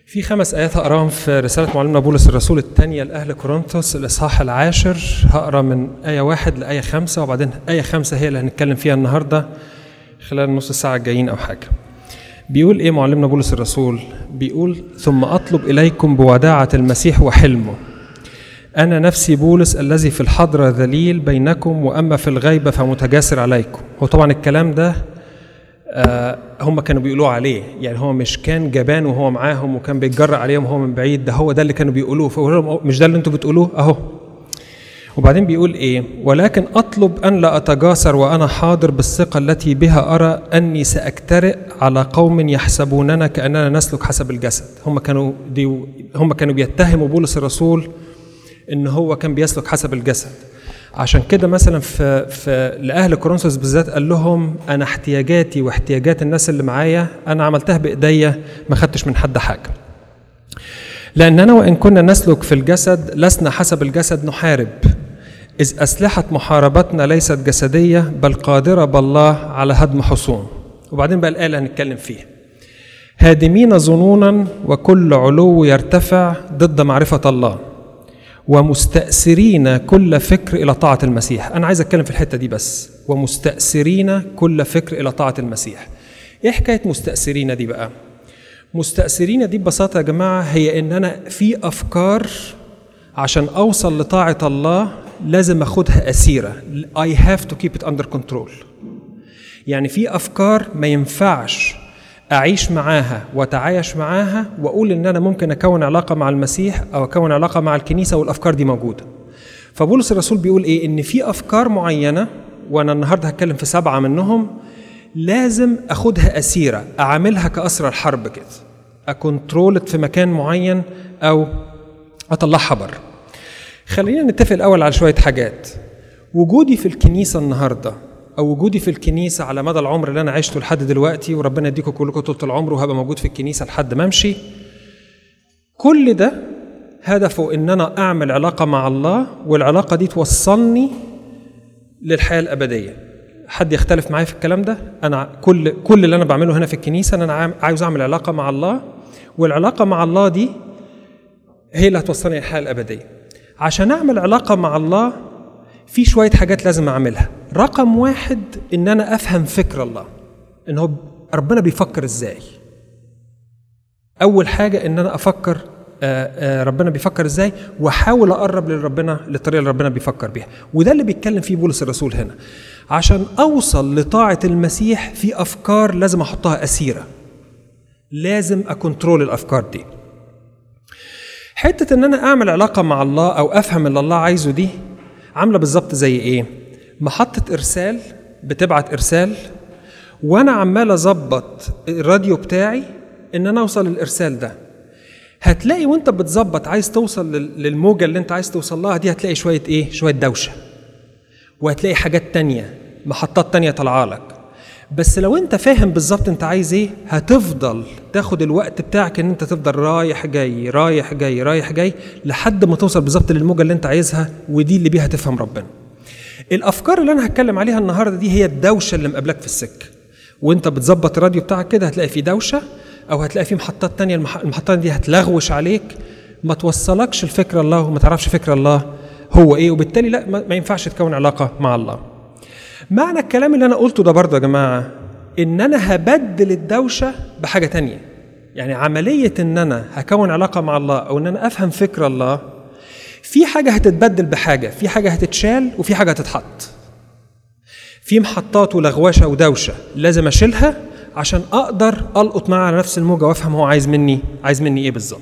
في خمس آيات هقراهم في رسالة معلمنا بولس الرسول الثانية لأهل كورنثوس الإصحاح العاشر هقرا من آية واحد لآية خمسة وبعدين آية خمسة هي اللي هنتكلم فيها النهاردة خلال نص ساعة الجايين أو حاجة. بيقول إيه معلمنا بولس الرسول؟ بيقول ثم أطلب إليكم بوداعة المسيح وحلمه. أنا نفسي بولس الذي في الحضرة ذليل بينكم وأما في الغيبة فمتجاسر عليكم. هو طبعا الكلام ده آه هم كانوا بيقولوه عليه يعني هو مش كان جبان وهو معاهم وكان بيتجرأ عليهم وهو من بعيد ده هو ده اللي كانوا بيقولوه فقول لهم مش ده اللي انتوا بتقولوه اهو وبعدين بيقول ايه ولكن اطلب ان لا اتجاسر وانا حاضر بالثقه التي بها ارى اني ساجترئ على قوم يحسبوننا كاننا نسلك حسب الجسد هم كانوا دي هم كانوا بيتهموا بولس الرسول ان هو كان بيسلك حسب الجسد عشان كده مثلا في في لاهل كورنثوس بالذات قال لهم انا احتياجاتي واحتياجات الناس اللي معايا انا عملتها بايديا ما خدتش من حد حاجه. لاننا وان كنا نسلك في الجسد لسنا حسب الجسد نحارب اذ اسلحه محاربتنا ليست جسديه بل قادره بالله على هدم حصون. وبعدين بقى الايه اللي هنتكلم فيها. هادمين ظنونا وكل علو يرتفع ضد معرفه الله. ومستأثرين كل فكر إلى طاعة المسيح أنا عايز أتكلم في الحتة دي بس ومستأثرين كل فكر إلى طاعة المسيح إيه حكاية مستأثرين دي بقى مستأثرين دي ببساطة يا جماعة هي إن أنا في أفكار عشان أوصل لطاعة الله لازم أخدها أسيرة I have to keep it under control يعني في أفكار ما ينفعش اعيش معاها واتعايش معاها واقول ان انا ممكن اكون علاقه مع المسيح او اكون علاقه مع الكنيسه والافكار دي موجوده. فبولس الرسول بيقول ايه؟ ان في افكار معينه وانا النهارده هتكلم في سبعه منهم لازم اخدها اسيره، اعاملها كاسرى الحرب كده. اكونترولت في مكان معين او اطلعها بره. خلينا نتفق الاول على شويه حاجات. وجودي في الكنيسه النهارده او وجودي في الكنيسه على مدى العمر اللي انا عشته لحد دلوقتي وربنا يديكم كلكم طول العمر وهبقى موجود في الكنيسه لحد ما امشي كل ده هدفه ان انا اعمل علاقه مع الله والعلاقه دي توصلني للحياه الابديه حد يختلف معايا في الكلام ده انا كل كل اللي انا بعمله هنا في الكنيسه ان انا عاوز اعمل علاقه مع الله والعلاقه مع الله دي هي اللي هتوصلني للحياه الابديه عشان اعمل علاقه مع الله في شويه حاجات لازم اعملها رقم واحد ان انا افهم فكر الله ان هو ربنا بيفكر ازاي اول حاجه ان انا افكر آآ آآ ربنا بيفكر ازاي واحاول اقرب لربنا للطريقه اللي ربنا بيفكر بيها وده اللي بيتكلم فيه بولس الرسول هنا عشان اوصل لطاعه المسيح في افكار لازم احطها اسيره لازم اكنترول الافكار دي حته ان انا اعمل علاقه مع الله او افهم اللي الله عايزه دي عامله بالظبط زي ايه محطه ارسال بتبعت ارسال وانا عمال اظبط الراديو بتاعي ان انا اوصل للارسال ده هتلاقي وانت بتظبط عايز توصل للموجه اللي انت عايز توصل لها دي هتلاقي شويه ايه شويه دوشه وهتلاقي حاجات تانية محطات تانية طالعه لك بس لو انت فاهم بالظبط انت عايز ايه هتفضل تاخد الوقت بتاعك ان انت تفضل رايح جاي رايح جاي رايح جاي لحد ما توصل بالظبط للموجه اللي انت عايزها ودي اللي بيها تفهم ربنا الافكار اللي انا هتكلم عليها النهارده دي هي الدوشه اللي مقابلك في السكه وانت بتظبط الراديو بتاعك كده هتلاقي فيه دوشه او هتلاقي فيه محطات تانية المحطات دي هتلغوش عليك ما توصلكش الفكر الله وما تعرفش فكر الله هو ايه وبالتالي لا ما ينفعش تكون علاقه مع الله معنى الكلام اللي انا قلته ده برضه يا جماعه ان انا هبدل الدوشه بحاجه تانية يعني عمليه ان انا هكون علاقه مع الله او ان انا افهم فكر الله في حاجه هتتبدل بحاجه في حاجه هتتشال وفي حاجه هتتحط في محطات ولغوشه ودوشه لازم اشيلها عشان اقدر القط معاه على نفس الموجه وافهم هو عايز مني عايز مني ايه بالظبط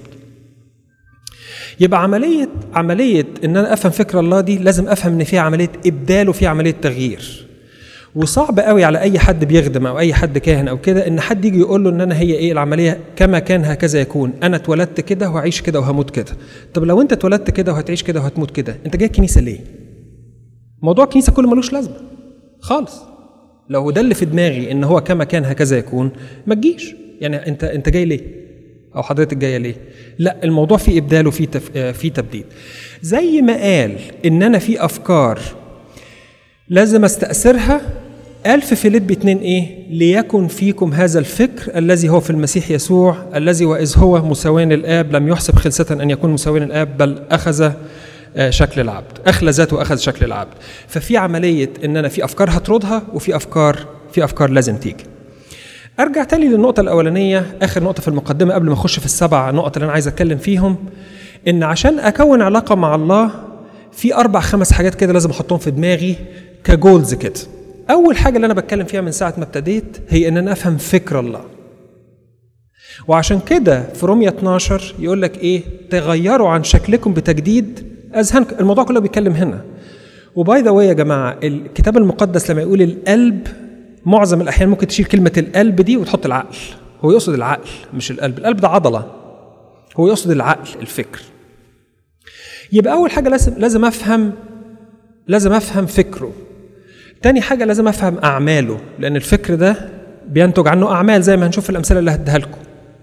يبقى عمليه عمليه ان انا افهم فكر الله دي لازم افهم ان فيها عمليه ابدال وفي عمليه تغيير وصعب قوي على اي حد بيخدم او اي حد كاهن او كده ان حد يجي يقول له ان انا هي ايه العمليه كما كان هكذا يكون انا اتولدت كده وهعيش كده وهموت كده طب لو انت اتولدت كده وهتعيش كده وهتموت كده انت جاي الكنيسه ليه موضوع الكنيسه كله ملوش لازمه خالص لو ده اللي في دماغي ان هو كما كان هكذا يكون ما تجيش يعني انت انت جاي ليه او حضرتك جايه ليه لا الموضوع فيه ابدال وفيه تف... فيه تبديل زي ما قال ان انا في افكار لازم استأثرها قال في فيليب 2 ايه ليكن فيكم هذا الفكر الذي هو في المسيح يسوع الذي واذ هو مساوين الاب لم يحسب خلسة ان يكون مساوين الاب بل اخذ آه، شكل العبد اخلى ذاته واخذ شكل العبد ففي عمليه ان انا في افكار هطردها وفي افكار في افكار لازم تيجي ارجع تاني للنقطه الاولانيه اخر نقطه في المقدمه قبل ما اخش في السبع نقط اللي انا عايز اتكلم فيهم ان عشان اكون علاقه مع الله في اربع خمس حاجات كده لازم احطهم في دماغي كجولز كده اول حاجه اللي انا بتكلم فيها من ساعه ما ابتديت هي ان انا افهم فكر الله وعشان كده في رومية 12 يقول لك ايه تغيروا عن شكلكم بتجديد اذهانكم الموضوع كله بيتكلم هنا وباي ذا واي يا جماعه الكتاب المقدس لما يقول القلب معظم الاحيان ممكن تشيل كلمه القلب دي وتحط العقل هو يقصد العقل مش القلب القلب ده عضله هو يقصد العقل الفكر يبقى اول حاجه لازم لازم افهم لازم افهم فكره تاني حاجه لازم افهم اعماله لان الفكر ده بينتج عنه اعمال زي ما هنشوف في الامثله اللي هديها لكم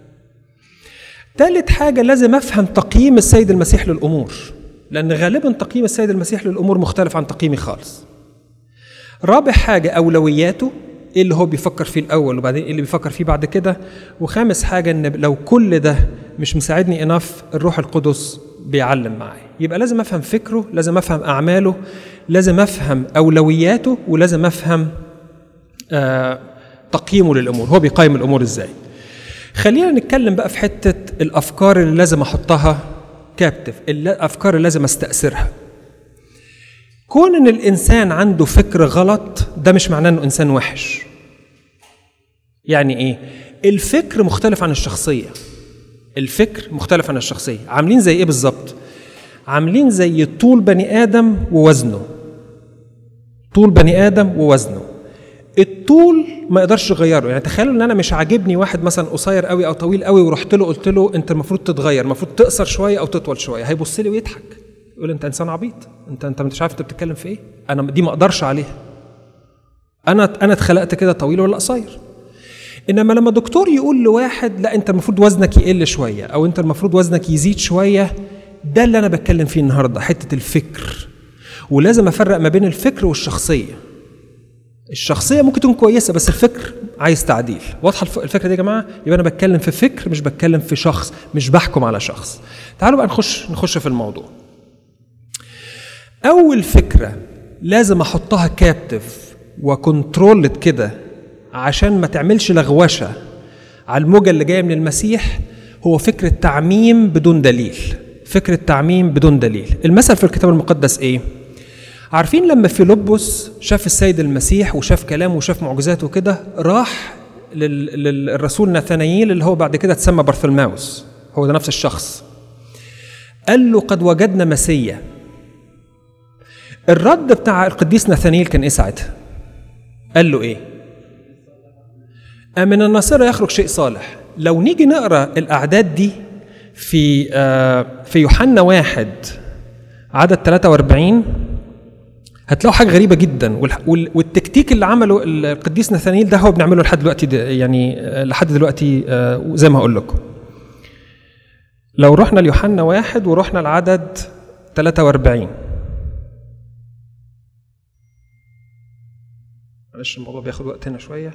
تالت حاجه لازم افهم تقييم السيد المسيح للامور لان غالبا تقييم السيد المسيح للامور مختلف عن تقييمي خالص رابع حاجه اولوياته ايه اللي هو بيفكر فيه الاول وبعدين ايه اللي بيفكر فيه بعد كده وخامس حاجه ان لو كل ده مش مساعدني انف الروح القدس بيعلم معايا يبقى لازم افهم فكره لازم افهم اعماله لازم افهم اولوياته ولازم افهم آه تقييمه للامور هو بيقيم الامور ازاي خلينا نتكلم بقى في حته الافكار اللي لازم احطها كابتف الافكار اللي لازم استاثرها كون ان الانسان عنده فكر غلط ده مش معناه انه انسان وحش يعني ايه الفكر مختلف عن الشخصيه الفكر مختلف عن الشخصيه عاملين زي ايه بالظبط عاملين زي طول بني ادم ووزنه طول بني ادم ووزنه الطول ما يقدرش يغيره يعني تخيلوا ان انا مش عاجبني واحد مثلا قصير قوي او طويل قوي ورحت له قلت له انت المفروض تتغير المفروض تقصر شويه او تطول شويه هيبص لي ويضحك يقول انت انسان عبيط انت انت مش عارف انت بتتكلم في ايه انا دي ما اقدرش عليها انا انا اتخلقت كده طويل ولا قصير انما لما دكتور يقول لواحد لا انت المفروض وزنك يقل شويه او انت المفروض وزنك يزيد شويه ده اللي انا بتكلم فيه النهارده حته الفكر ولازم افرق ما بين الفكر والشخصيه الشخصيه ممكن تكون كويسه بس الفكر عايز تعديل واضحه الفكره دي يا جماعه يبقى انا بتكلم في فكر مش بتكلم في شخص مش بحكم على شخص تعالوا بقى نخش نخش في الموضوع اول فكره لازم احطها كابتف وكنترولت كده عشان ما تعملش لغوشه على الموجه اللي جايه من المسيح هو فكره تعميم بدون دليل فكره تعميم بدون دليل المثل في الكتاب المقدس ايه عارفين لما فيلبس شاف السيد المسيح وشاف كلامه وشاف معجزاته كده راح للرسول ناثانييل اللي هو بعد كده اتسمى برثلماوس هو ده نفس الشخص قال له قد وجدنا مسيا الرد بتاع القديس ناثانييل كان ايه ساعتها قال له ايه من الناصره يخرج شيء صالح لو نيجي نقرا الاعداد دي في آه في يوحنا واحد عدد 43 هتلاقوا حاجه غريبه جدا والتكتيك اللي عمله القديس ناثانيل ده هو بنعمله لحد دلوقتي يعني لحد دلوقتي زي ما هقول لكم لو رحنا ليوحنا واحد ورحنا لعدد 43 معلش الموضوع بياخد وقتنا شويه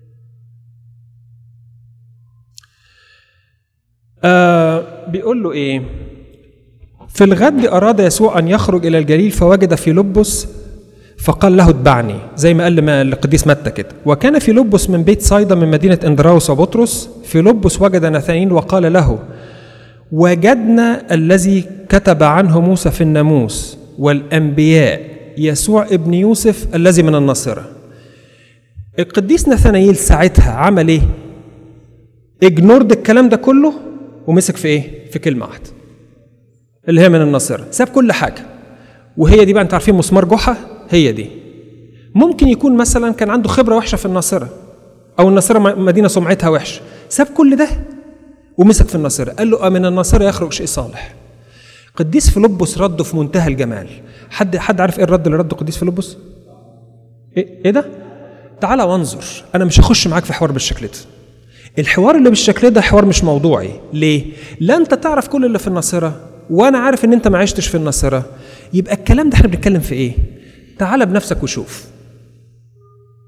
آه بيقول له ايه في الغد أراد يسوع أن يخرج إلى الجليل فوجد في لبس فقال له اتبعني زي ما قال القديس متى كده وكان في لبس من بيت صيدا من مدينة اندراوس وبطرس في لبس وجد ناثانيل وقال له وجدنا الذي كتب عنه موسى في الناموس والأنبياء يسوع ابن يوسف الذي من الناصرة القديس ناثانيل ساعتها عمل ايه اجنورد الكلام ده كله ومسك في ايه في كلمة واحدة اللي هي من الناصرة ساب كل حاجة وهي دي بقى انتوا عارفين مسمار جحا هي دي ممكن يكون مثلا كان عنده خبرة وحشة في الناصرة أو الناصرة مدينة سمعتها وحشة ساب كل ده ومسك في الناصرة قال له من الناصرة يخرج شيء صالح قديس فيلبس رده في منتهى الجمال حد حد عارف ايه الرد اللي رده قديس فيلبس ايه, إيه ده تعالى وانظر انا مش هخش معاك في حوار بالشكل ده الحوار اللي بالشكل ده حوار مش موضوعي ليه لا انت تعرف كل اللي في الناصره وانا عارف ان انت ما عشتش في الناصره يبقى الكلام ده احنا بنتكلم في ايه تعال بنفسك وشوف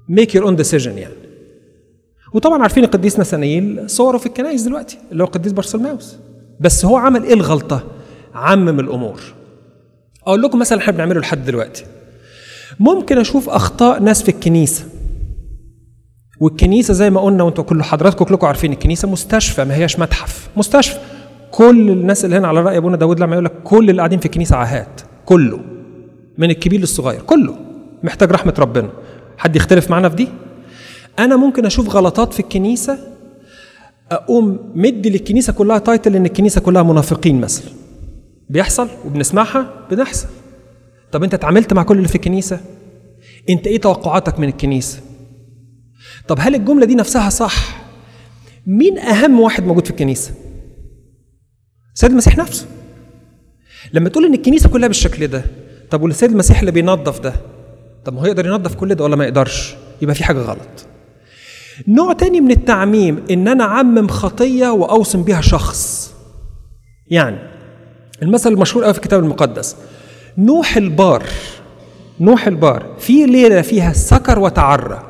ميك يور اون ديسيجن يعني وطبعا عارفين القديس نثانيل صوره في الكنائس دلوقتي اللي هو القديس بارسلماوس بس هو عمل ايه الغلطه عمم الامور اقول لكم مثلا احنا بنعمله لحد دلوقتي ممكن اشوف اخطاء ناس في الكنيسه والكنيسه زي ما قلنا وانتوا كل حضراتكم كلكم عارفين الكنيسه مستشفى ما هياش متحف مستشفى كل الناس اللي هنا على راي ابونا داود لما يقول لك كل اللي قاعدين في الكنيسه عاهات كله من الكبير للصغير كله محتاج رحمه ربنا حد يختلف معانا في دي انا ممكن اشوف غلطات في الكنيسه اقوم مدي للكنيسه كلها تايتل ان الكنيسه كلها منافقين مثلا بيحصل وبنسمعها بنحصل طب انت اتعاملت مع كل اللي في الكنيسه انت ايه توقعاتك من الكنيسه طب هل الجمله دي نفسها صح مين اهم واحد موجود في الكنيسه سيد المسيح نفسه لما تقول ان الكنيسه كلها بالشكل ده طب والسيد المسيح اللي بينظف ده طب ما هو يقدر ينظف كل ده ولا ما يقدرش يبقى في حاجه غلط نوع تاني من التعميم ان انا اعمم خطيه واوصم بيها شخص يعني المثل المشهور قوي في الكتاب المقدس نوح البار نوح البار في ليله فيها سكر وتعرى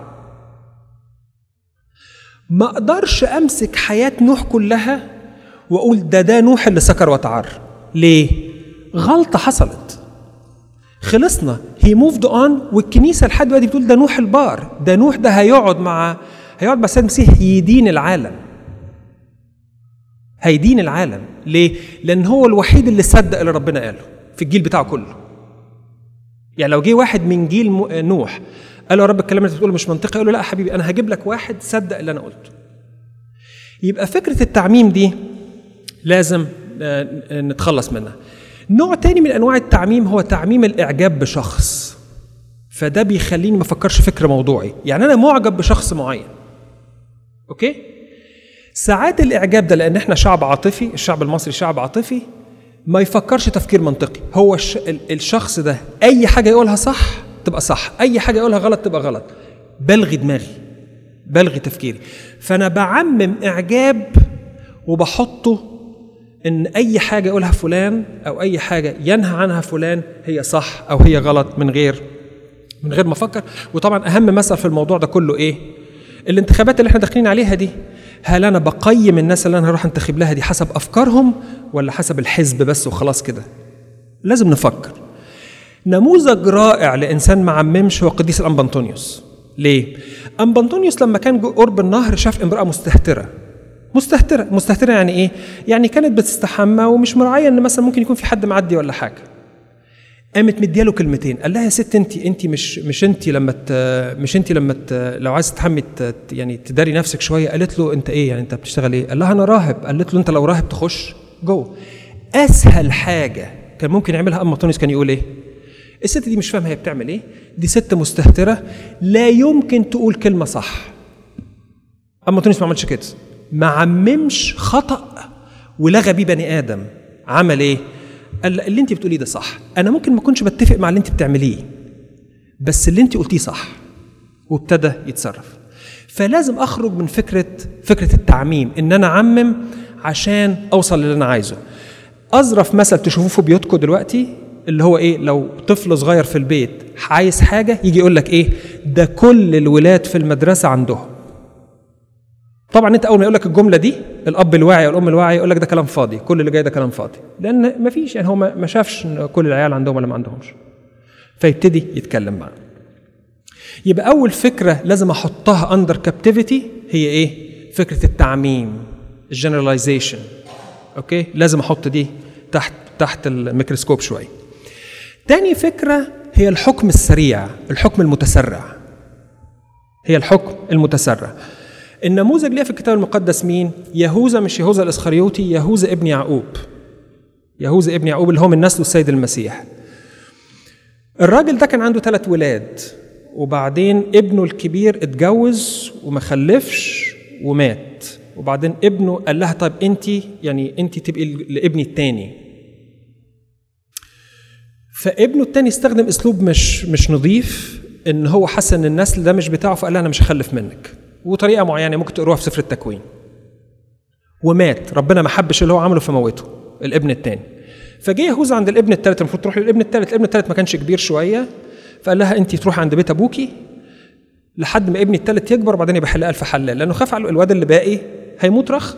ما اقدرش امسك حياه نوح كلها واقول ده ده نوح اللي سكر وتعرى ليه غلطه حصلت خلصنا هي موفد اون والكنيسه لحد دلوقتي بتقول ده نوح البار ده نوح ده هيقعد مع هيقعد مع السيد المسيح يدين العالم هيدين العالم ليه؟ لأن هو الوحيد اللي صدق اللي ربنا قاله في الجيل بتاعه كله يعني لو جه واحد من جيل نوح قال له يا رب الكلام اللي بتقوله مش منطقي قال له لا يا حبيبي انا هجيب لك واحد صدق اللي انا قلته يبقى فكره التعميم دي لازم نتخلص منها نوع تاني من انواع التعميم هو تعميم الاعجاب بشخص فده بيخليني ما افكرش فكر موضوعي يعني انا معجب بشخص معين اوكي ساعات الاعجاب ده لان احنا شعب عاطفي الشعب المصري شعب عاطفي ما يفكرش تفكير منطقي هو الش... الشخص ده اي حاجه يقولها صح تبقى صح اي حاجه يقولها غلط تبقى غلط بلغي دماغي بلغي تفكيري فانا بعمم اعجاب وبحطه ان اي حاجه يقولها فلان او اي حاجه ينهى عنها فلان هي صح او هي غلط من غير من غير ما افكر وطبعا اهم مثل في الموضوع ده كله ايه الانتخابات اللي احنا داخلين عليها دي هل انا بقيم الناس اللي انا هروح انتخب لها دي حسب افكارهم ولا حسب الحزب بس وخلاص كده لازم نفكر نموذج رائع لانسان ما عممش هو قديس الانبنطونيوس ليه انبنطونيوس لما كان قرب النهر شاف امراه مستهتره مستهتره مستهتره يعني ايه يعني كانت بتستحمى ومش مراعيه ان مثلا ممكن يكون في حد معدي ولا حاجه قامت مدياله كلمتين قال لها يا ست انت انت مش مش انت لما ت مش انت لما ت لو عايز تحمي يعني تداري نفسك شويه قالت له انت ايه يعني انت بتشتغل ايه؟ قال لها انا راهب قالت له انت لو راهب تخش جوه اسهل حاجه كان ممكن يعملها اما تونس كان يقول ايه؟ الست دي مش فاهمه هي بتعمل ايه؟ دي ست مستهتره لا يمكن تقول كلمه صح اما تونس ما عملش كده ما عممش خطا ولغى بيه بني ادم عمل ايه؟ قال اللي انت بتقوليه ده صح انا ممكن ما اكونش بتفق مع اللي انت بتعمليه بس اللي انت قلتيه صح وابتدى يتصرف فلازم اخرج من فكره فكره التعميم ان انا اعمم عشان اوصل للي انا عايزه اظرف مثل تشوفوه في بيوتكم دلوقتي اللي هو ايه لو طفل صغير في البيت عايز حاجه يجي يقول لك ايه ده كل الولاد في المدرسه عندهم طبعا انت اول ما يقول لك الجمله دي الاب الواعي والام الواعي يقول لك ده كلام فاضي كل اللي جاي ده كلام فاضي لان ما فيش يعني هو ما شافش ان كل العيال عندهم ولا ما عندهمش فيبتدي يتكلم معاه يبقى اول فكره لازم احطها اندر كابتيفيتي هي ايه فكره التعميم الجنراليزيشن اوكي لازم احط دي تحت تحت الميكروسكوب شويه تاني فكره هي الحكم السريع الحكم المتسرع هي الحكم المتسرع النموذج ليه في الكتاب المقدس مين؟ يهوذا مش يهوذا الاسخريوطي يهوذا ابن يعقوب يهوذا ابن يعقوب اللي هو من نسل السيد المسيح الراجل ده كان عنده ثلاث ولاد وبعدين ابنه الكبير اتجوز وما خلفش ومات وبعدين ابنه قال لها طيب انت يعني انت تبقي لابني الثاني فابنه الثاني استخدم اسلوب مش مش نظيف ان هو حس ان النسل ده مش بتاعه فقال لها انا مش هخلف منك وطريقه معينه ممكن تقروها في سفر التكوين ومات ربنا ما حبش اللي هو عمله فموته الابن الثاني فجه يهوذا عند الابن الثالث المفروض تروح للابن الثالث الابن الثالث ما كانش كبير شويه فقال لها انت تروح عند بيت ابوكي لحد ما ابني التالت يكبر وبعدين يبقى حلال في حلال لانه خاف على الواد اللي باقي هيموت رخر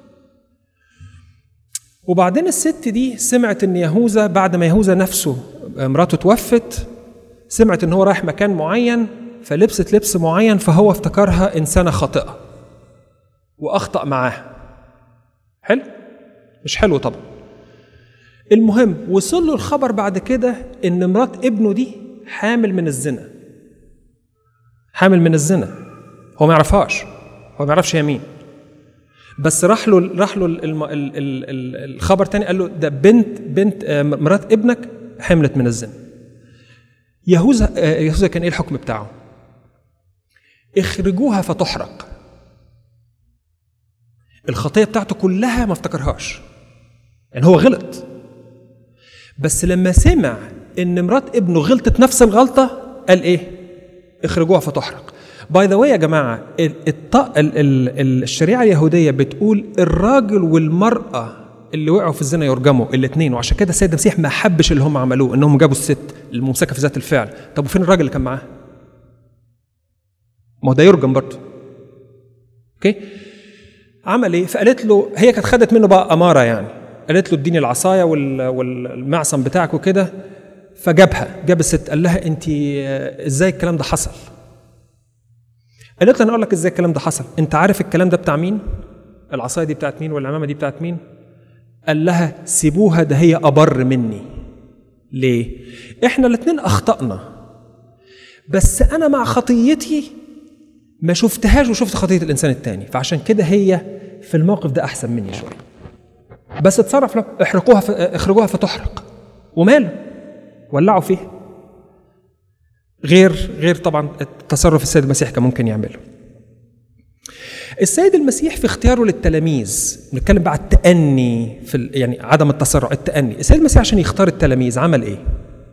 وبعدين الست دي سمعت ان يهوذا بعد ما يهوذا نفسه مراته توفت سمعت ان هو رايح مكان معين فلبست لبس معين فهو افتكرها انسانه خاطئه واخطا معاها حلو مش حلو طبعا المهم وصل له الخبر بعد كده ان مرات ابنه دي حامل من الزنا حامل من الزنا هو ما يعرفهاش هو ما يعرفش هي مين بس راح له راح له الم- ال- ال- ال- الخبر تاني قال له ده بنت بنت آه، مرات ابنك حملت من الزنا يهوذا آه، يهوذا كان ايه الحكم بتاعه اخرجوها فتحرق الخطيه بتاعته كلها ما افتكرهاش يعني هو غلط بس لما سمع ان مرات ابنه غلطت نفس الغلطه قال ايه اخرجوها فتحرق باي ذا يا جماعه ال- الط... ال... ال... ال- الشريعه اليهوديه بتقول الراجل والمراه اللي وقعوا في الزنا يرجموا الاثنين وعشان كده السيد المسيح ما حبش اللي هم عملوه انهم جابوا الست الممسكه في ذات الفعل طب وفين الراجل اللي كان معاه ما هو ده يرجم برضه اوكي عمل ايه فقالت له هي كانت خدت منه بقى اماره يعني قالت له اديني العصايه وال- والمعصم بتاعك وكده فجابها جاب الست قال لها انت آه، ازاي الكلام ده حصل قالت له انا اقول لك ازاي الكلام ده حصل انت عارف الكلام ده بتاع مين العصايه دي بتاعت مين والعمامه دي بتاعت مين قال لها سيبوها ده هي ابر مني ليه احنا الاتنين اخطانا بس انا مع خطيتي ما شفتهاش وشفت خطيه الانسان التاني فعشان كده هي في الموقف ده احسن مني شويه بس اتصرف له احرقوها ف... اخرجوها فتحرق وماله ولعوا فيها غير غير طبعا التصرف السيد المسيح كان ممكن يعمله السيد المسيح في اختياره للتلاميذ نتكلم بقى على التأني في ال... يعني عدم التسرع التأني السيد المسيح عشان يختار التلاميذ عمل ايه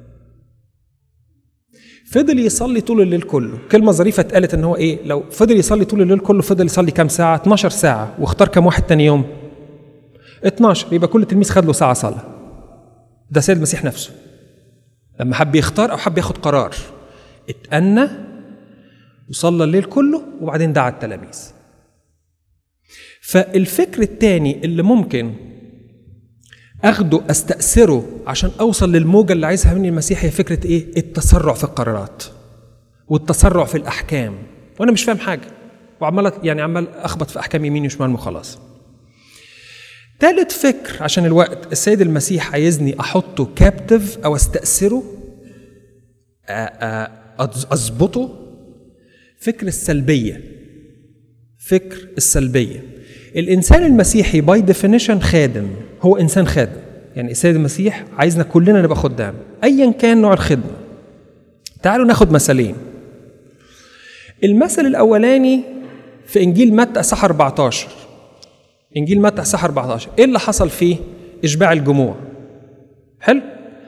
فضل يصلي طول الليل كله كلمة ظريفة اتقالت ان هو ايه لو فضل يصلي طول الليل كله فضل يصلي كام ساعة 12 ساعة واختار كام واحد تاني يوم 12 يبقى كل تلميذ خد له ساعة صلاة ده سيد المسيح نفسه لما حب يختار او حب ياخد قرار اتأنى وصلى الليل كله وبعدين دعا التلاميذ فالفكر التاني اللي ممكن اخده استأثره عشان اوصل للموجة اللي عايزها مني المسيح هي فكرة ايه؟ التسرع في القرارات والتسرع في الاحكام وانا مش فاهم حاجة وعمال يعني عمال اخبط في احكام يمين وشمال وخلاص تالت فكر عشان الوقت السيد المسيح عايزني احطه كابتف او استأثره أ- أ- أض- اظبطه فكر السلبية فكر السلبية الإنسان المسيحي باي ديفينيشن خادم هو إنسان خادم يعني السيد المسيح عايزنا كلنا نبقى خدام أيا كان نوع الخدمة تعالوا ناخد مثلين المثل الأولاني في إنجيل متى صح 14 إنجيل متى صح 14 إيه اللي حصل فيه؟ إشباع الجموع حلو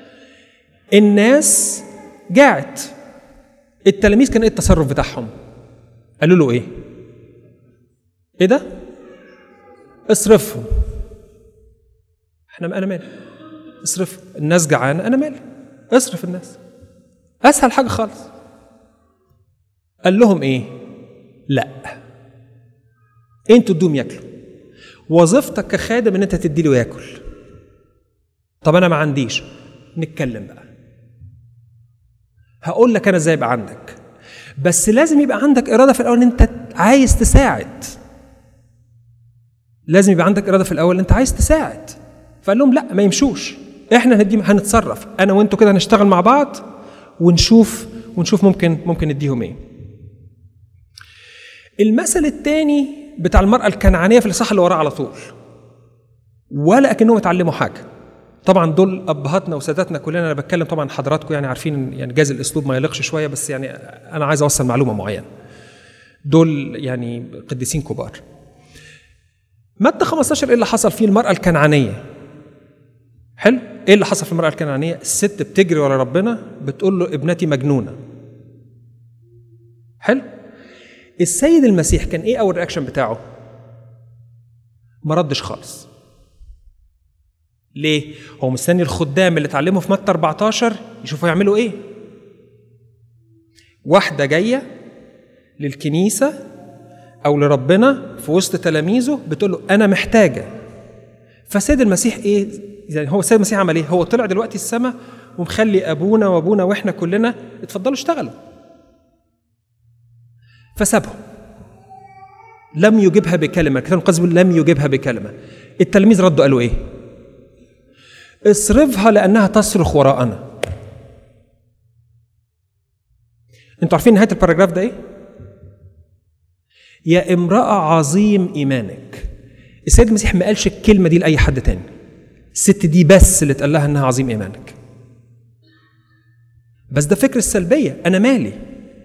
الناس جاعت التلاميذ كان ايه التصرف بتاعهم قالوا له ايه ايه ده اصرفهم احنا انا مالي اصرف الناس جعانه انا مالي اصرف الناس اسهل حاجه خالص قال لهم ايه لا انتوا ادوهم ياكلوا وظيفتك كخادم ان انت تدي له ياكل طب انا ما عنديش نتكلم بقى هقول لك انا ازاي يبقى عندك بس لازم يبقى عندك اراده في الاول ان انت عايز تساعد لازم يبقى عندك اراده في الاول ان انت عايز تساعد فقال لهم لا ما يمشوش احنا هندي هنتصرف انا وانتوا كده هنشتغل مع بعض ونشوف ونشوف ممكن ممكن نديهم ايه المثل الثاني بتاع المرأة الكنعانية في الإصحاح اللي وراه على طول ولا أكنهم اتعلموا حاجة طبعا دول ابهاتنا وساداتنا كلنا انا بتكلم طبعا حضراتكم يعني عارفين يعني جاز الاسلوب ما يليقش شويه بس يعني انا عايز اوصل معلومه معينه دول يعني قديسين كبار متى 15 ايه اللي حصل فيه المراه الكنعانيه حلو ايه اللي حصل في المراه الكنعانيه الست بتجري ورا ربنا بتقول له ابنتي مجنونه حلو السيد المسيح كان ايه اول رياكشن بتاعه ما ردش خالص ليه؟ هو مستني الخدام اللي اتعلموا في متى 14 يشوفوا يعملوا ايه؟ واحدة جاية للكنيسه او لربنا في وسط تلاميذه بتقول له انا محتاجه فسيد المسيح ايه يعني هو السيد المسيح عمل ايه هو طلع دلوقتي السماء ومخلي ابونا وابونا واحنا كلنا اتفضلوا اشتغلوا فسابهم لم يجبها بكلمه الكتاب المقدس بيقول لم يجبها بكلمه التلاميذ ردوا قالوا ايه اصرفها لانها تصرخ وراءنا انتوا عارفين نهايه الباراجراف ده ايه يا امراه عظيم ايمانك السيد المسيح ما قالش الكلمه دي لاي حد تاني الست دي بس اللي اتقال لها انها عظيم ايمانك بس ده فكر السلبيه انا مالي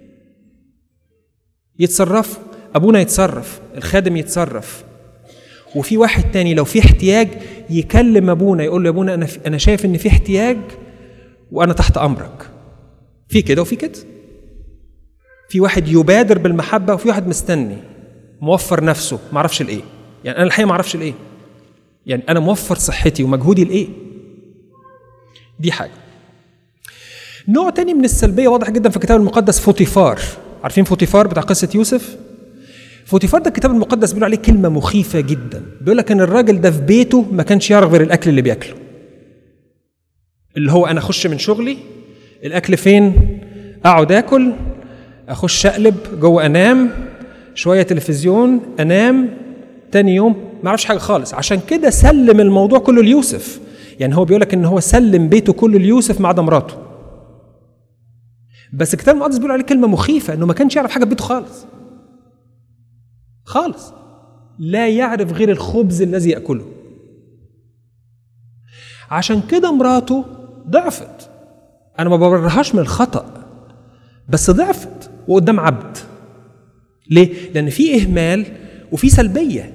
يتصرفوا ابونا يتصرف الخادم يتصرف وفي واحد تاني لو في احتياج يكلم ابونا يقول له يا ابونا انا في انا شايف ان في احتياج وانا تحت امرك في كده وفي كده في واحد يبادر بالمحبه وفي واحد مستني موفر نفسه ما اعرفش الايه يعني انا الحقيقه ما اعرفش الايه يعني انا موفر صحتي ومجهودي لايه دي حاجه نوع تاني من السلبيه واضح جدا في الكتاب المقدس فوتيفار عارفين فوتيفار بتاع قصه يوسف فوتيفار ده الكتاب المقدس بيقول عليه كلمه مخيفه جدا بيقول لك ان الراجل ده في بيته ما كانش يعرف غير الاكل اللي بياكله اللي هو انا اخش من شغلي الاكل فين اقعد اكل اخش اقلب جوه انام شويه تلفزيون انام تاني يوم ما اعرفش حاجه خالص عشان كده سلم الموضوع كله ليوسف يعني هو بيقول لك ان هو سلم بيته كله ليوسف ما عدا مراته بس الكتاب المقدس بيقول عليه كلمه مخيفه انه ما كانش يعرف حاجه في بيته خالص خالص لا يعرف غير الخبز الذي ياكله عشان كده مراته ضعفت انا ما ببررهاش من الخطا بس ضعفت وقدام عبد ليه لان في اهمال وفي سلبيه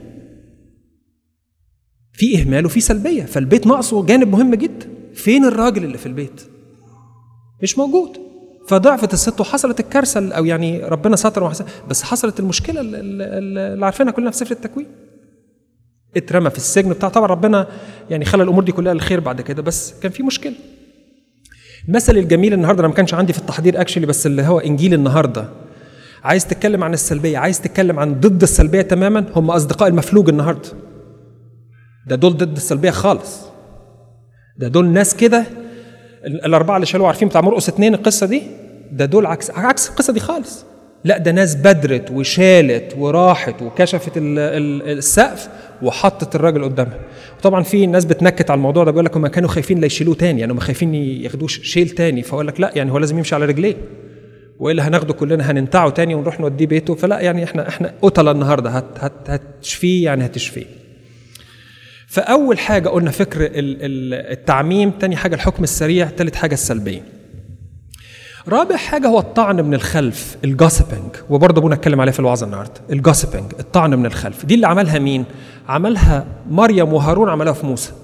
في اهمال وفي سلبيه فالبيت ناقصه جانب مهم جدا فين الراجل اللي في البيت مش موجود فضعفت الست وحصلت الكارثه او يعني ربنا ستر وحسن بس حصلت المشكله اللي- اللي اللي عارفينها كلنا في سفر التكوين اترمى في السجن بتاع طبعا ربنا يعني خلى الامور دي كلها الخير بعد كده بس كان في مشكله المثل الجميل النهارده انا ما كانش عندي في التحضير اكشلي بس اللي هو انجيل النهارده عايز تتكلم عن السلبيه عايز تتكلم عن ضد السلبيه تماما هم اصدقاء المفلوج النهارده ده دول ضد السلبيه خالص ده دول ناس كده ال- الاربعه اللي شالوه عارفين بتاع مرقس اتنين القصه دي ده دول عكس عكس القصه دي خالص لا ده ناس بدرت وشالت وراحت وكشفت ال- ال- السقف وحطت الراجل قدامها وطبعا في ناس بتنكت على الموضوع ده بيقول لك هم كانوا خايفين لا يشيلوه تاني يعني هم خايفين ياخدوه شيل تاني فاقول لك لا يعني هو لازم يمشي على رجليه والا هناخده كلنا هننتعه تاني ونروح نوديه بيته فلا يعني احنا احنا قتله النهارده هت هت هتشفيه يعني هتشفيه فأول حاجة قلنا فكر ال- ال- التعميم تاني حاجة الحكم السريع تالت حاجة السلبية رابع حاجة هو الطعن من الخلف الجوسبنج وبرضه ابونا اتكلم عليه في الوعظة النهاردة الجوسبنج الطعن من الخلف دي اللي عملها مين؟ عملها مريم وهارون عملوها في موسى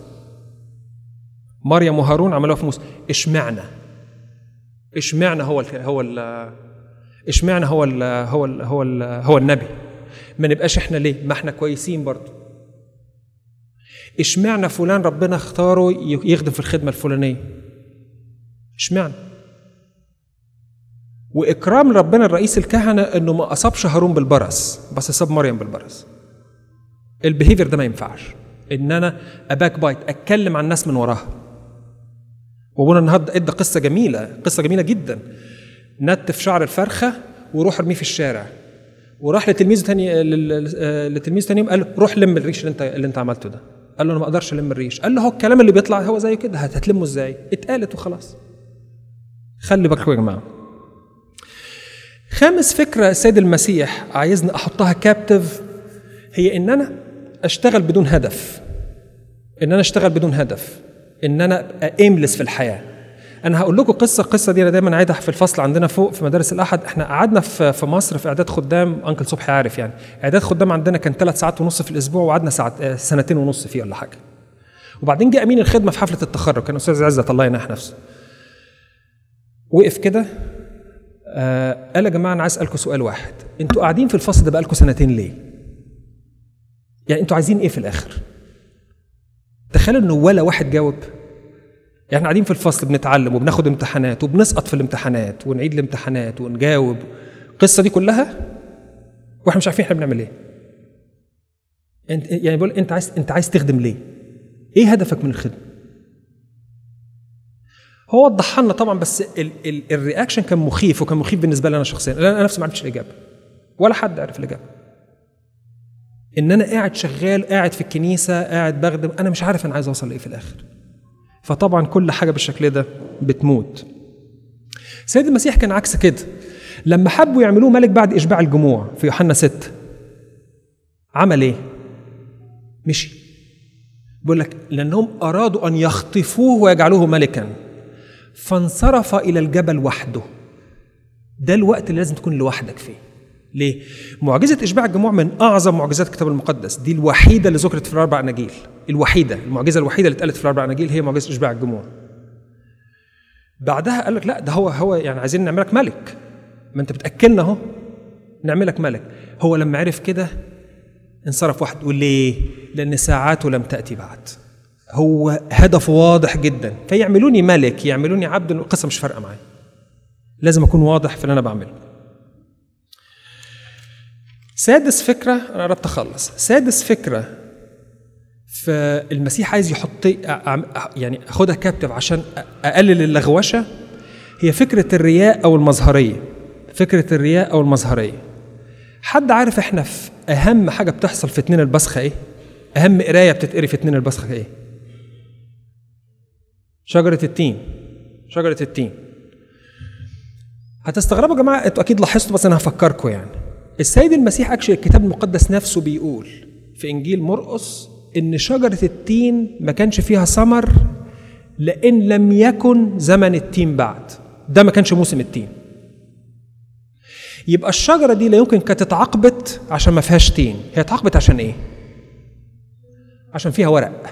مريم وهارون عملوها في موسى اشمعنى؟ اشمعنى هو ال هو ال اشمعنى هو ال هو ال هو ال هو النبي؟ ما نبقاش احنا ليه؟ ما احنا كويسين برضه اشمعنى فلان ربنا اختاره ي- يخدم في الخدمه الفلانيه اشمعنى واكرام ربنا الرئيس الكهنه انه ما اصابش هارون بالبرص بس اصاب مريم بالبرص البيهيفير ده ما ينفعش ان انا اباك بايت اتكلم عن الناس من وراها وابونا النهارده ادى قصه جميله قصه جميله جدا نتف شعر الفرخه وروح ارميه في الشارع وراح لتلميذه تاني لل- آه، لتلميذه تاني يوم قال له روح لم الريش اللي انت اللي انت عملته ده قال له انا ما اقدرش الم الريش قال له هو الكلام اللي بيطلع هو زي كده هت- هتلمه ازاي اتقالت وخلاص خلي بالكم يا جماعه خامس فكره السيد المسيح عايزني احطها كابتف هي ان انا اشتغل بدون هدف ان انا اشتغل بدون هدف ان انا ابقى ايملس في الحياه انا هقول لكم قصه القصه دي انا دايما عايدها في الفصل عندنا فوق في مدارس الاحد احنا قعدنا في في مصر في اعداد خدام انكل صبحي عارف يعني اعداد خدام عندنا كان ثلاث ساعات ونص في الاسبوع وقعدنا ساعت آه، سنتين ونص فيه ولا حاجه وبعدين جه امين الخدمه في حفله التخرج كان استاذ عزت الله ينح نفسه وقف كده آه قال يا جماعه انا عايز اسالكم سؤال واحد انتوا قاعدين في الفصل ده بقالكم سنتين ليه يعني انتوا عايزين ايه في الاخر تخيلوا انه ولا واحد جاوب يعني احنا قاعدين في الفصل بنتعلم وبناخد امتحانات وبنسقط في الامتحانات ونعيد الامتحانات ونجاوب القصه دي كلها واحنا مش عارفين احنا بنعمل ايه انت يعني بقول انت عايز انت عايز تخدم ليه ايه هدفك من الخدمه هو وضحها لنا طبعا بس ال ال الرياكشن كان مخيف وكان مخيف بالنسبه لي انا شخصيا لان انا نفسي ما عرفتش الاجابه ولا حد عرف الاجابه ان انا قاعد شغال قاعد في الكنيسه قاعد بخدم انا مش عارف انا عايز اوصل لايه في الاخر فطبعا كل حاجه بالشكل ده بتموت سيد المسيح كان عكس كده لما حبوا يعملوه ملك بعد اشباع الجموع في يوحنا 6 عمل ايه مشي بيقول لك لانهم ارادوا ان يخطفوه ويجعلوه ملكا فانصرف الى الجبل وحده ده الوقت اللي لازم تكون لوحدك فيه ليه؟ معجزة إشباع الجموع من أعظم معجزات الكتاب المقدس، دي الوحيدة اللي ذكرت في الأربع أناجيل، الوحيدة، المعجزة الوحيدة اللي اتقالت في الأربع أناجيل هي معجزة إشباع الجموع. بعدها قال لك لا ده هو هو يعني عايزين نعملك ملك. ما أنت بتأكلنا أهو نعملك ملك. هو لما عرف كده انصرف وحده، وليه؟ لأن ساعاته لم تأتي بعد. هو هدفه واضح جدا، فيعملوني ملك، يعملوني عبد، القصة مش فارقة معايا. لازم أكون واضح في اللي أنا بعمله. سادس فكرة أنا قربت أخلص سادس فكرة فالمسيح عايز يحط يعني أخدها كابتف عشان أقلل اللغوشة هي فكرة الرياء أو المظهرية فكرة الرياء أو المظهرية حد عارف إحنا في أهم حاجة بتحصل في اتنين البصخة إيه؟ أهم قراية بتتقري في اتنين البصخة إيه؟ شجرة التين شجرة التين هتستغربوا يا جماعة انتوا أكيد لاحظتوا بس أنا هفكركم يعني السيد المسيح اكشلي الكتاب المقدس نفسه بيقول في انجيل مرقس ان شجره التين ما كانش فيها ثمر لان لم يكن زمن التين بعد ده ما كانش موسم التين يبقى الشجره دي لا يمكن كانت اتعاقبت عشان ما فيهاش تين هي اتعاقبت عشان ايه عشان فيها ورق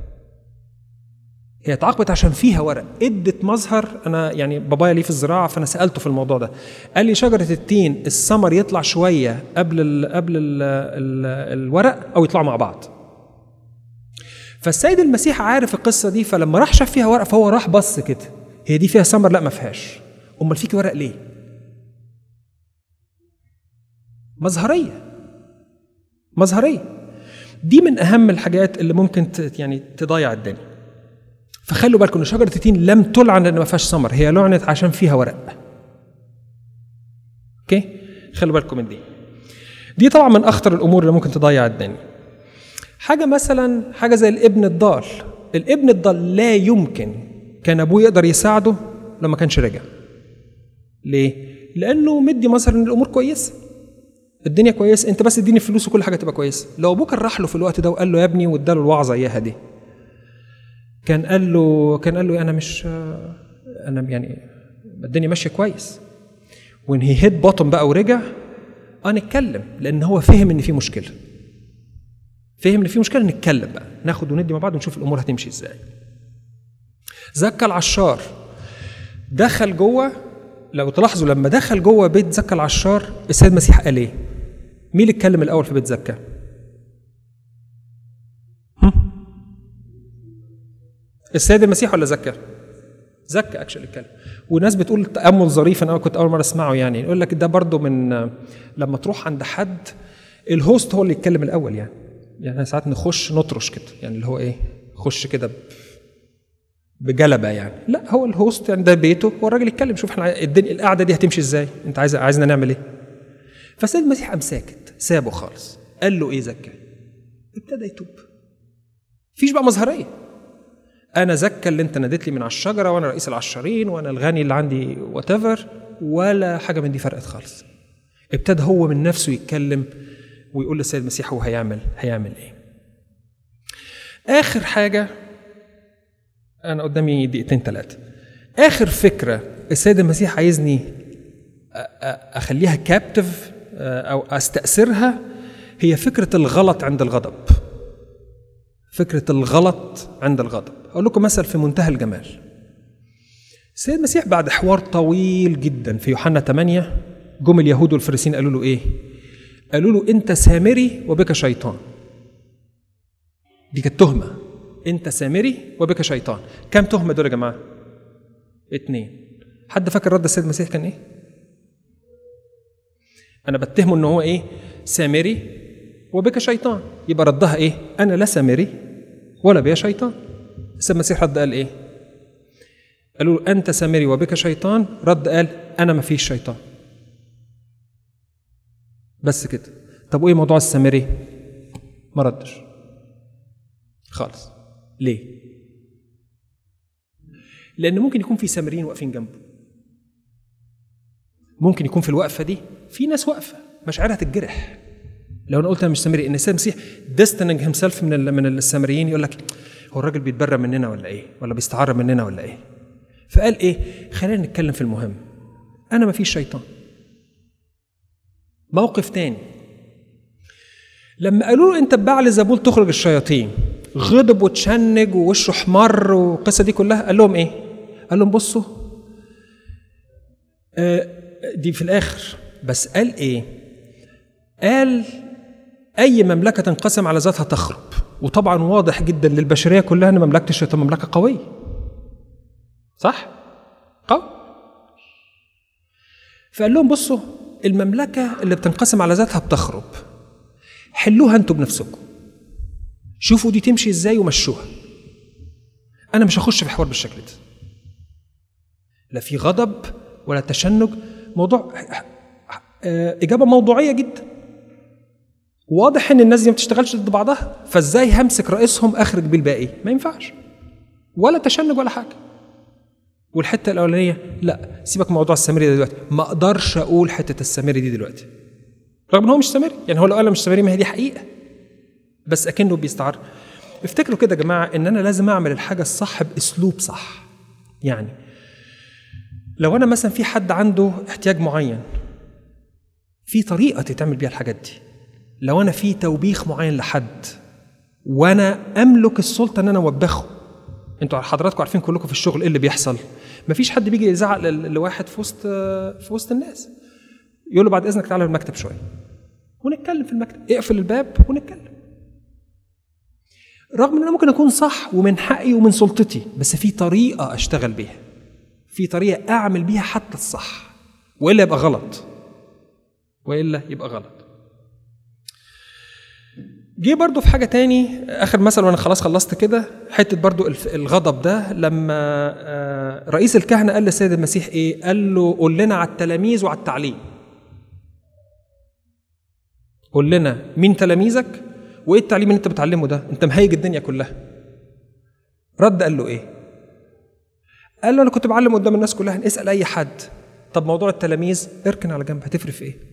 هي اتعاقبت عشان فيها ورق ادت مظهر انا يعني بابايا ليه في الزراعه فانا سالته في الموضوع ده قال لي شجره التين الثمر يطلع شويه قبل ال قبل ال ال الورق او يطلعوا مع بعض فالسيد المسيح عارف القصه دي فلما راح شاف فيها ورق فهو راح بص كده هي دي فيها ثمر لا ما فيهاش امال فيكي ورق ليه مظهريه مظهريه دي من اهم الحاجات اللي ممكن يعني تضيع الدنيا فخلوا بالكم ان شجره التين لم تلعن لان ما فيهاش ثمر هي لعنت عشان فيها ورق اوكي خلوا بالكم من دي دي طبعا من اخطر الامور اللي ممكن تضيع الدنيا حاجه مثلا حاجه زي الابن الضال الابن الضال لا يمكن كان ابوه يقدر يساعده لما كانش رجع ليه لانه مدي مثلا ان الامور كويسه الدنيا كويسه انت بس اديني فلوس وكل حاجه تبقى كويسه لو ابوه كان راح له في الوقت ده وقال له يا ابني واداله الوعظه اياها دي كان قال له كان قال له انا مش انا يعني الدنيا ماشيه كويس وان هي هيد بوتم بقى ورجع اه نتكلم لان هو فهم ان في مشكله فهم ان في مشكله نتكلم بقى ناخد وندي مع بعض ونشوف الامور هتمشي ازاي زكى العشار دخل جوه لو تلاحظوا لما دخل جوه بيت زكى العشار السيد المسيح قال ايه مين اللي اتكلم الاول في بيت زكى السيد المسيح ولا زكى؟ زكى اكشلي الكلام وناس بتقول تامل ظريف انا كنت اول مره اسمعه يعني يقول لك ده برضه من لما تروح عند حد الهوست هو اللي يتكلم الاول يعني يعني ساعات نخش نطرش كده يعني اللي هو ايه خش كده بجلبه يعني لا هو الهوست يعني ده بيته هو الراجل يتكلم شوف احنا الدنيا القعده دي هتمشي ازاي انت عايز عايزنا نعمل ايه فالسيد المسيح قام ساكت سابه خالص قال له ايه زكى ابتدى يتوب فيش بقى مظهريه انا زكى اللي انت ناديت لي من على الشجره وانا رئيس العشارين وانا الغني اللي عندي وات ولا حاجه من دي فرقت خالص ابتدى هو من نفسه يتكلم ويقول للسيد المسيح هو هيعمل هيعمل ايه اخر حاجه انا قدامي دقيقتين ثلاثه اخر فكره السيد المسيح عايزني اخليها كابتف او استاثرها هي فكره الغلط عند الغضب فكرة الغلط عند الغضب أقول لكم مثل في منتهى الجمال السيد المسيح بعد حوار طويل جدا في يوحنا 8 جم اليهود والفريسين قالوا له إيه؟ قالوا له أنت سامري وبك شيطان دي كانت تهمة أنت سامري وبك شيطان كم تهمة دول يا جماعة؟ اتنين حد فاكر رد السيد المسيح كان إيه؟ أنا بتهمه إن هو إيه؟ سامري وبك شيطان يبقى ردها ايه انا لا سامري ولا بيا شيطان بس المسيح رد قال ايه قالوا له انت سامري وبك شيطان رد قال انا ما فيش شيطان بس كده طب وايه موضوع السامري ما ردش خالص ليه لان ممكن يكون في سامريين واقفين جنبه ممكن يكون في الوقفه دي في ناس واقفه مشاعرها تتجرح لو انا قلت انا مش سامري ان المسيح ديستنج هيم سيلف من ال- من السامريين يقول لك هو الراجل بيتبرى مننا ولا ايه ولا بيستعر مننا ولا ايه فقال ايه خلينا نتكلم في المهم انا ما فيش شيطان موقف تاني لما قالوا له انت ببعل زبول تخرج الشياطين غضب وتشنج ووشه احمر والقصه دي كلها قال لهم ايه قال لهم بصوا آه، دي في الاخر بس قال ايه قال اي مملكه تنقسم على ذاتها تخرب وطبعا واضح جدا للبشريه كلها ان مملكه الشيطان مملكه قويه صح قوي فقال لهم بصوا المملكه اللي بتنقسم على ذاتها بتخرب حلوها انتوا بنفسكم شوفوا دي تمشي ازاي ومشوها انا مش هخش في حوار بالشكل ده لا في غضب ولا تشنج موضوع آه، اجابه موضوعيه جدا واضح ان الناس دي ما بتشتغلش ضد بعضها فازاي همسك رئيسهم اخرج بيه الباقي ما ينفعش ولا تشنج ولا حاجه والحته الاولانيه لا سيبك من موضوع السامري ده دلوقتي ما اقدرش اقول حته السامري دي دلوقتي رغم ان هو مش سامري يعني هو لو قال أنا مش سامري ما هي دي حقيقه بس اكنه بيستعر افتكروا كده يا جماعه ان انا لازم اعمل الحاجه الصح باسلوب صح يعني لو انا مثلا في حد عنده احتياج معين في طريقه تتعمل بيها الحاجات دي لو انا في توبيخ معين لحد وانا املك السلطه ان انا اوبخه انتوا حضراتكم عارفين كلكم في الشغل ايه اللي بيحصل مفيش حد بيجي يزعق ل- لواحد في وسط في وسط الناس يقول له بعد اذنك تعالى المكتب شويه ونتكلم في المكتب اقفل الباب ونتكلم رغم ان انا ممكن اكون صح ومن حقي ومن سلطتي بس في طريقه اشتغل بيها في طريقه اعمل بيها حتى الصح والا يبقى غلط والا يبقى غلط جه برضو في حاجه تاني اخر مثل وانا خلاص خلصت كده حته برضو الف- الغضب ده لما آه، رئيس الكهنه قال للسيد المسيح ايه قال له قول لنا على التلاميذ وعلى التعليم قول لنا مين تلاميذك وايه التعليم اللي انت بتعلمه ده انت مهيج الدنيا كلها رد قال له ايه قال له انا كنت بعلم قدام الناس كلها اسال اي حد طب موضوع التلاميذ اركن على جنب هتفرق في ايه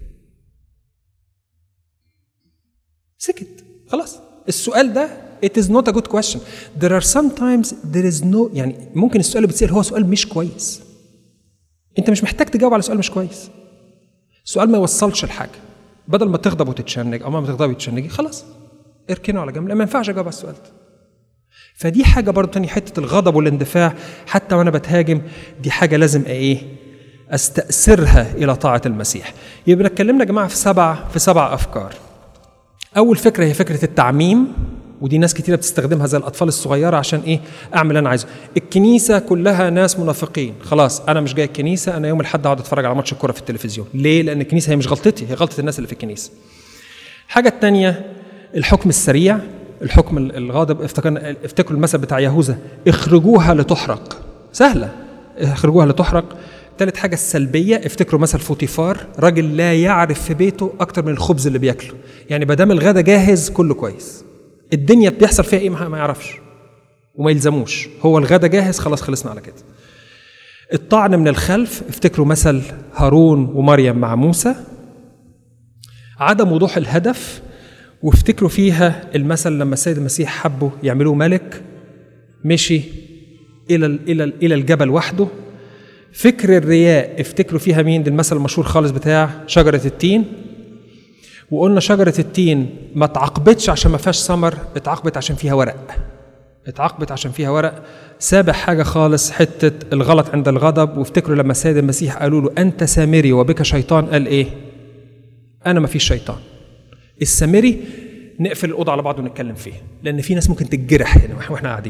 سكت خلاص السؤال ده it is not a good question there are sometimes there is no يعني ممكن السؤال اللي بيتسأل هو سؤال مش كويس انت مش محتاج تجاوب على سؤال مش كويس السؤال ما يوصلش لحاجه بدل ما تغضب وتتشنج او ما تغضبي وتتشنجي خلاص اركنه على جنب لا ما ينفعش اجاوب على السؤال ده فدي حاجه برضه تاني حته الغضب والاندفاع حتى وانا بتهاجم دي حاجه لازم ايه استأثرها الى طاعه المسيح يبقى اتكلمنا يا جماعه في سبع في سبع افكار اول فكره هي فكره التعميم ودي ناس كتيره بتستخدمها زي الاطفال الصغيره عشان ايه اعمل اللي انا عايزه الكنيسه كلها ناس منافقين خلاص انا مش جاي الكنيسه انا يوم الاحد اقعد اتفرج على ماتش الكوره في التلفزيون ليه لان الكنيسه هي مش غلطتي هي غلطه الناس اللي في الكنيسه الحاجه الثانيه الحكم السريع الحكم الغاضب افتكرنا افتكروا المثل بتاع يهوذا اخرجوها لتحرق سهله اخرجوها لتحرق ثالث حاجة السلبية افتكروا مثل فوتيفار راجل لا يعرف في بيته أكتر من الخبز اللي بياكله يعني ما دام الغدا جاهز كله كويس الدنيا بيحصل فيها ايه ما يعرفش وما يلزموش هو الغدا جاهز خلاص خلصنا على كده الطعن من الخلف افتكروا مثل هارون ومريم مع موسى عدم وضوح الهدف وافتكروا فيها المثل لما السيد المسيح حبوا يعملوه ملك مشي الى الى الى الجبل وحده فكر الرياء افتكروا فيها مين ده المثل المشهور خالص بتاع شجره التين وقلنا شجره التين ما اتعاقبتش عشان ما فيهاش ثمر اتعاقبت عشان فيها ورق اتعاقبت عشان فيها ورق سابع حاجه خالص حته الغلط عند الغضب وافتكروا لما السيد المسيح قالوا له انت سامري وبك شيطان قال ايه انا ما فيش شيطان السامري نقفل الاوضه على بعض ونتكلم فيها لان في ناس ممكن تتجرح هنا واحنا قاعدين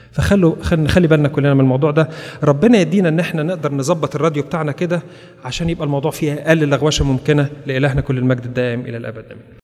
فخلوا خل- نخلي بالنا كلنا من الموضوع ده ربنا يدينا ان احنا نقدر نظبط الراديو بتاعنا كده عشان يبقى الموضوع فيه اقل لغوشه ممكنه لالهنا كل المجد الدائم الى الابد امين